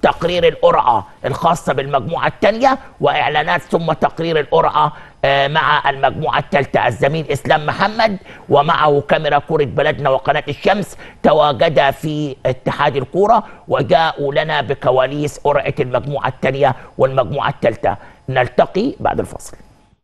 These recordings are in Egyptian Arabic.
تقرير القرعه الخاصه بالمجموعه الثانيه واعلانات ثم تقرير القرعه آه، مع المجموعه الثالثه الزميل اسلام محمد ومعه كاميرا كره بلدنا وقناه الشمس تواجدا في اتحاد الكوره وجاءوا لنا بكواليس قرعه المجموعه الثانيه والمجموعه الثالثه نلتقي بعد الفصل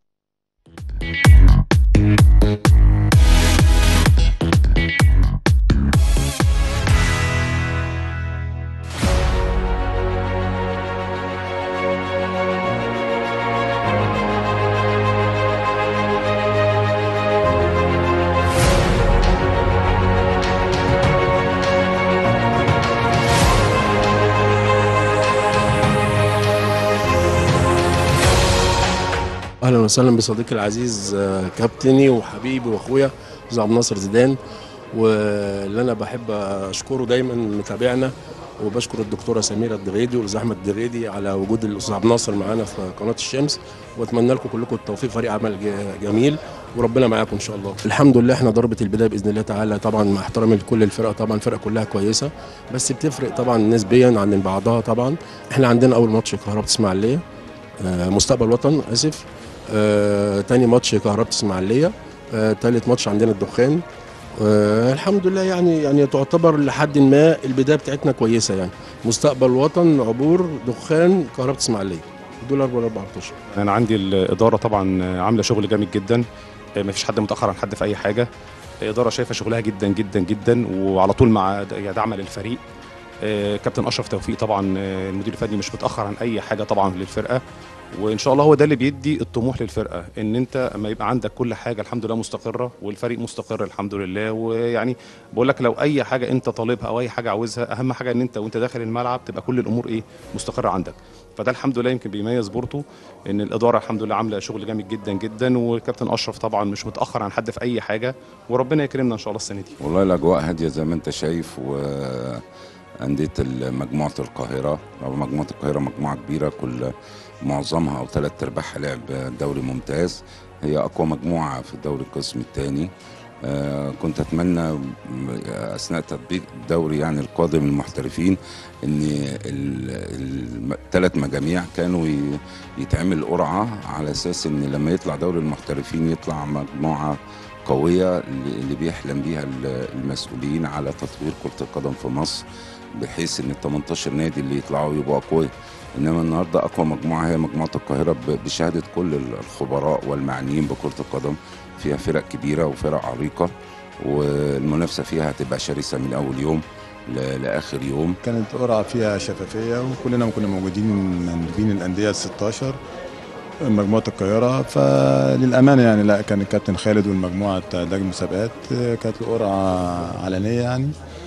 اهلا وسهلا بصديقي العزيز آه، كابتني وحبيبي واخويا استاذ عبد الناصر زيدان واللي انا بحب اشكره دايما متابعنا وبشكر الدكتوره سميره الدغيدي والاستاذ احمد الدغيدي على وجود الاستاذ عبد الناصر معانا في قناه الشمس واتمنى لكم كلكم التوفيق فريق عمل ج- جميل وربنا معاكم ان شاء الله الحمد لله احنا ضربه البدايه باذن الله تعالى طبعا مع احترامي لكل الفرق طبعا الفرق كلها كويسه بس بتفرق طبعا نسبيا عن بعضها طبعا احنا عندنا اول ماتش كهرباء اسماعيليه آه، مستقبل وطن اسف آه، تاني ماتش كهرباء اسماعيليه آه، تالت ماتش عندنا الدخان آه، الحمد لله يعني يعني تعتبر لحد ما البدايه بتاعتنا كويسه يعني مستقبل وطن عبور دخان كهرباء اسماعيليه دول اربع اربع اشهر انا عندي الاداره طبعا عامله شغل جامد جدا ما فيش حد متاخر عن حد في اي حاجه الاداره شايفه شغلها جدا جدا جدا وعلى طول مع دعم للفريق آه، كابتن اشرف توفيق طبعا آه، المدير الفني مش متاخر عن اي حاجه طبعا للفرقه وان شاء الله هو ده اللي بيدي الطموح للفرقه ان انت اما يبقى عندك كل حاجه الحمد لله مستقره والفريق مستقر الحمد لله ويعني بقول لك لو اي حاجه انت طالبها او اي حاجه عاوزها اهم حاجه ان انت وانت داخل الملعب تبقى كل الامور ايه مستقره عندك فده الحمد لله يمكن بيميز بورتو ان الاداره الحمد لله عامله شغل جامد جدا جدا والكابتن اشرف طبعا مش متاخر عن حد في اي حاجه وربنا يكرمنا ان شاء الله السنه دي والله الاجواء هاديه زي ما انت شايف وانديه مجموعه القاهره او مجموعه القاهره مجموعه كبيره كل معظمها او ثلاث ارباعها لعب دوري ممتاز هي اقوى مجموعه في الدوري القسم الثاني آه كنت اتمنى م- اثناء تطبيق الدوري يعني القادم المحترفين ان الثلاث مجاميع كانوا ي- يتعمل قرعه على اساس ان لما يطلع دوري المحترفين يطلع مجموعه قويه اللي اللي بيحلم بيها ال- المسؤولين على تطوير كره القدم في مصر بحيث ان ال 18 نادي اللي يطلعوا يبقوا اقوياء انما النهارده اقوى مجموعه هي مجموعه القاهره ب- بشهاده كل الخبراء والمعنيين بكره القدم فيها فرق كبيره وفرق عريقه والمنافسه فيها هتبقى شرسه من اول يوم ل- لاخر يوم كانت قرعه فيها شفافيه وكلنا كنا موجودين مندوبين الانديه ال 16 مجموعه القاهره فللامانه يعني لا كان الكابتن خالد والمجموعه بتاع لجنه المسابقات كانت القرعه علنيه يعني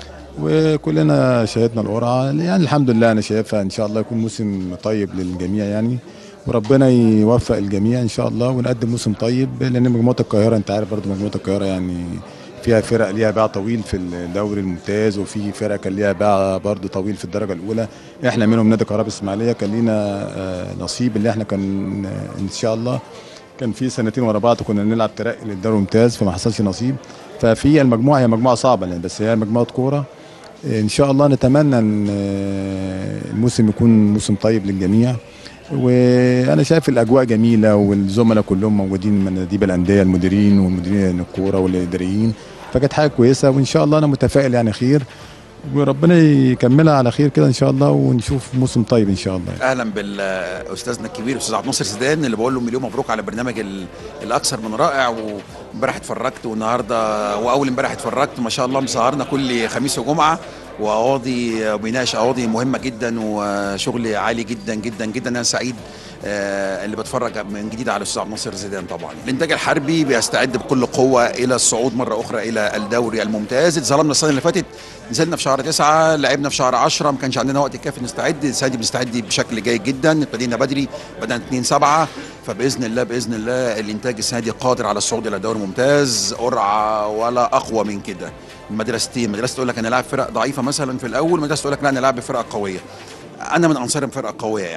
وكلنا شاهدنا القرعه يعني الحمد لله انا شايفها ان شاء الله يكون موسم طيب للجميع يعني وربنا يوفق الجميع ان شاء الله ونقدم موسم طيب لان مجموعه القاهره انت عارف برضو مجموعه القاهره يعني فيها فرق ليها باع طويل في الدوري الممتاز وفي فرق كان ليها باع برضو طويل في الدرجه الاولى احنا منهم نادي كهرباء اسماعيليه كان لينا آه، نصيب اللي احنا كان آه، ان شاء الله كان في سنتين ورا بعض كنا نلعب ترقي للدوري الممتاز فما حصلش نصيب ففي المجموعه هي مجموعه صعبه يعني بس هي مجموعه كوره ان شاء الله نتمنى ان آه، الموسم يكون موسم طيب للجميع وانا شايف الاجواء جميله والزملاء كلهم موجودين من مناديب الانديه المديرين والمديرين الكوره والاداريين فكانت حاجه كويسه وان شاء الله انا متفائل يعني خير وربنا يكملها على خير كده ان شاء الله ونشوف موسم طيب ان شاء الله اهلا باستاذنا الكبير استاذ عبد الناصر زيدان اللي بقول له مليون مبروك على البرنامج ال- الاكثر من رائع وامبارح اتفرجت والنهارده واول امبارح اتفرجت ما شاء الله مسهرنا كل خميس وجمعه وقواضي بيناقش قواضي مهمه جدا وشغل عالي جدا جدا جدا انا سعيد آه، اللي بتفرج من جديد على الاستاذ عبد الناصر زيدان طبعا الانتاج الحربي بيستعد بكل قوه الى الصعود مره اخرى الى الدوري الممتاز اتظلمنا السنه اللي فاتت نزلنا في شهر تسعة لعبنا في شهر 10 ما كانش عندنا وقت كافي نستعد السنه دي بنستعد بشكل جيد جدا ابتدينا بدري بدأنا 2 7 فباذن الله باذن الله الانتاج السنه دي قادر على الصعود الى الدوري الممتاز قرعه ولا اقوى من كده مدرستين مدرسه تقول لك انا لاعب فرق ضعيفه مثلا في الاول مدرسه تقول لك لا انا لاعب فرقه قويه انا من انصار فرقه قويه يعني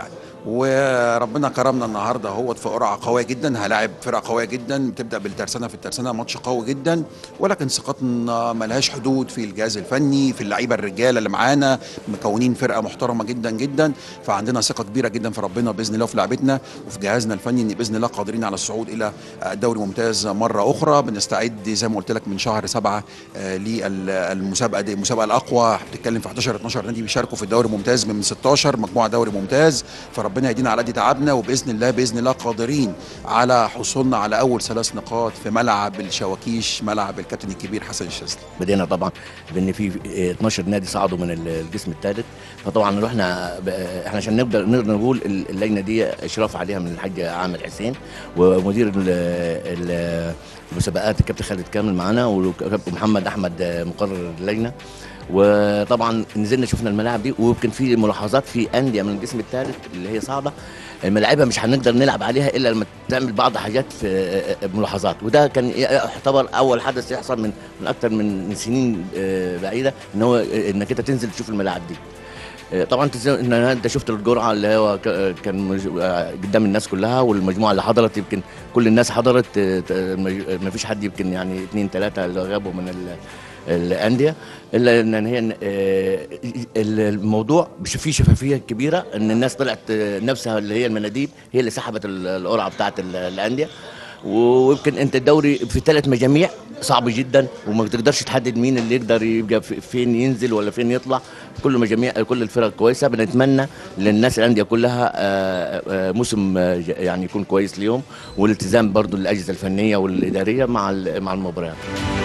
وربنا كرمنا النهارده هو في قرعه قويه جدا هلاعب فرقه قويه جدا بتبدا بالترسانه في الترسانه ماتش قوي جدا ولكن ثقتنا ملهاش حدود في الجهاز الفني في اللعيبه الرجاله اللي معانا مكونين فرقه محترمه جدا جدا فعندنا ثقه كبيره جدا في ربنا باذن الله وفي لعبتنا وفي جهازنا الفني ان باذن الله قادرين على الصعود الى دوري ممتاز مره اخرى بنستعد زي ما قلت لك من شهر سبعة آه، للمسابقه دي المسابقه الاقوى بتتكلم في 11 12 نادي بيشاركوا في الدوري الممتاز من 16 مجموعه دوري ممتاز فربنا يهدينا على قد تعبنا وباذن الله باذن الله قادرين على حصولنا على اول ثلاث نقاط في ملعب الشواكيش ملعب الكابتن الكبير حسن الشاذلي بدينا طبعا بان في 12 نادي صعدوا من القسم الثالث فطبعا رحنا ب- احنا عشان نقدر نقدر نقول اللجنه دي اشراف عليها من الحاج عامر حسين ومدير ال- ال- المسابقات الكابتن خالد كامل معانا والكابتن محمد احمد مقرر اللجنه وطبعا نزلنا شفنا الملاعب دي ويمكن في ملاحظات في انديه من القسم الثالث اللي هي صاعده ملاعبها مش هنقدر نلعب عليها الا لما تعمل بعض حاجات في ملاحظات وده كان يعتبر اول حدث يحصل من من اكثر من من سنين آه، بعيده ان هو انك انت تنزل تشوف الملاعب دي آه، طبعا انت زي- ان انت شفت الجرعه اللي هو ك- كان مج- آه، قدام الناس كلها والمجموعه اللي حضرت يمكن كل الناس حضرت آه، ت- مج- ما فيش حد يمكن يعني اثنين ثلاثه اللي غابوا من ال- الانديه الا ان هي آه، ال- الموضوع مش فيه شفافيه كبيره ان الناس طلعت آه، نفسها اللي هي المناديب هي اللي سحبت ال- القرعه بتاعت ال- الانديه ويمكن انت الدوري في ثلاث مجاميع صعب جدا وما تقدرش تحدد مين اللي يقدر يبقى في- فين ينزل ولا فين يطلع كل مجاميع كل الفرق كويسه بنتمنى للناس الانديه كلها آه، آه، موسم آه، يعني يكون كويس ليهم والالتزام برضو للاجهزه الفنيه والاداريه مع ال- مع المباريات